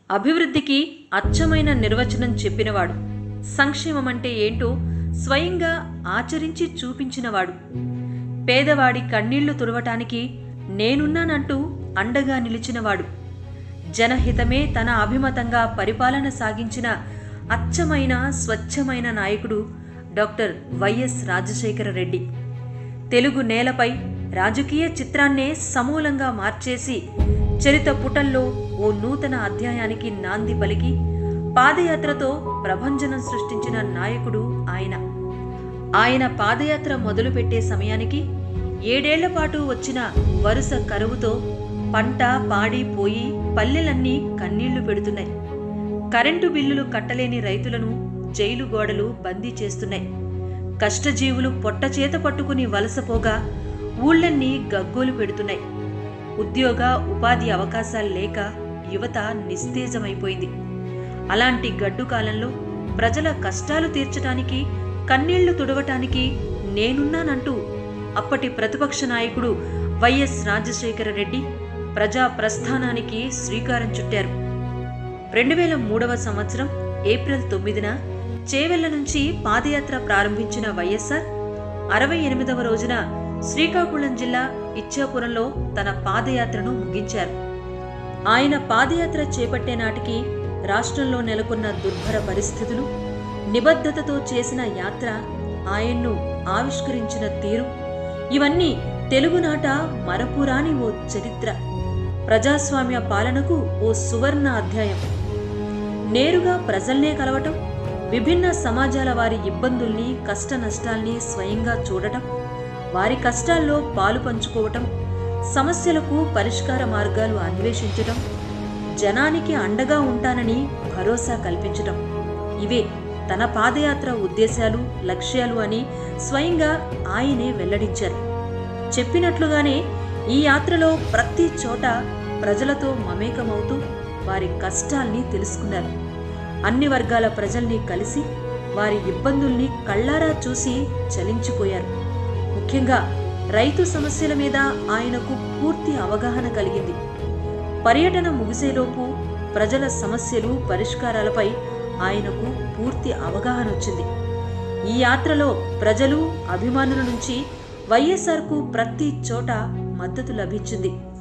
అభివృద్ధికి అచ్చమైన నిర్వచనం చెప్పినవాడు సంక్షేమం అంటే ఏంటో స్వయంగా ఆచరించి చూపించినవాడు పేదవాడి కన్నీళ్లు తుడవటానికి నేనున్నానంటూ అండగా నిలిచినవాడు జనహితమే తన అభిమతంగా పరిపాలన సాగించిన అచ్చమైన స్వచ్ఛమైన నాయకుడు డాక్టర్ వైఎస్ రాజశేఖర రెడ్డి తెలుగు నేలపై రాజకీయ చిత్రాన్నే సమూలంగా మార్చేసి చరిత పుటల్లో ఓ నూతన అధ్యాయానికి నాంది పలికి పాదయాత్రతో ప్రభంజనం సృష్టించిన నాయకుడు ఆయన ఆయన పాదయాత్ర మొదలుపెట్టే సమయానికి ఏడేళ్ల పాటు వచ్చిన వరుస కరువుతో పంట పాడి పోయి పల్లెలన్నీ కన్నీళ్లు పెడుతున్నాయి కరెంటు బిల్లులు కట్టలేని రైతులను జైలు గోడలు బందీ చేస్తున్నాయి కష్టజీవులు పొట్ట చేత పట్టుకుని వలసపోగా ఊళ్ళన్నీ గగ్గోలు పెడుతున్నాయి ఉద్యోగ ఉపాధి అవకాశాలు లేక యువత నిస్తేజమైపోయింది అలాంటి గడ్డు కాలంలో ప్రజల కష్టాలు తీర్చటానికి కన్నీళ్లు తుడవటానికి నేనున్నానంటూ అప్పటి ప్రతిపక్ష నాయకుడు వైఎస్ రాజశేఖర రెడ్డి ప్రజా ప్రస్థానానికి శ్రీకారం చుట్టారు రెండు వేల మూడవ సంవత్సరం ఏప్రిల్ తొమ్మిదిన చేవెళ్ల నుంచి పాదయాత్ర ప్రారంభించిన వైఎస్ఆర్ అరవై ఎనిమిదవ రోజున శ్రీకాకుళం జిల్లా ఇచ్చాపురంలో తన పాదయాత్రను ముగించారు ఆయన పాదయాత్ర చేపట్టే నాటికి రాష్ట్రంలో నెలకొన్న దుర్భర పరిస్థితులు నిబద్ధతతో చేసిన యాత్ర ఆయన్ను ఆవిష్కరించిన తీరు ఇవన్నీ తెలుగునాట మరపురాని ఓ చరిత్ర ప్రజాస్వామ్య పాలనకు ఓ సువర్ణ అధ్యాయం నేరుగా ప్రజల్నే కలవటం విభిన్న సమాజాల వారి ఇబ్బందుల్ని కష్ట నష్టాల్ని స్వయంగా చూడటం వారి కష్టాల్లో పాలు పంచుకోవటం సమస్యలకు పరిష్కార మార్గాలు అన్వేషించటం జనానికి అండగా ఉంటానని భరోసా కల్పించటం ఇవే తన పాదయాత్ర ఉద్దేశాలు లక్ష్యాలు అని స్వయంగా ఆయనే వెల్లడించారు చెప్పినట్లుగానే ఈ యాత్రలో ప్రతి చోట ప్రజలతో మమేకమవుతూ వారి కష్టాల్ని తెలుసుకున్నారు అన్ని వర్గాల ప్రజల్ని కలిసి వారి ఇబ్బందుల్ని కళ్ళారా చూసి చలించిపోయారు ముఖ్యంగా రైతు సమస్యల మీద ఆయనకు పూర్తి అవగాహన కలిగింది పర్యటన ముగిసేలోపు ప్రజల సమస్యలు పరిష్కారాలపై ఆయనకు పూర్తి అవగాహన వచ్చింది ఈ యాత్రలో ప్రజలు అభిమానుల నుంచి వైఎస్ఆర్కు ప్రతి చోట మద్దతు లభించింది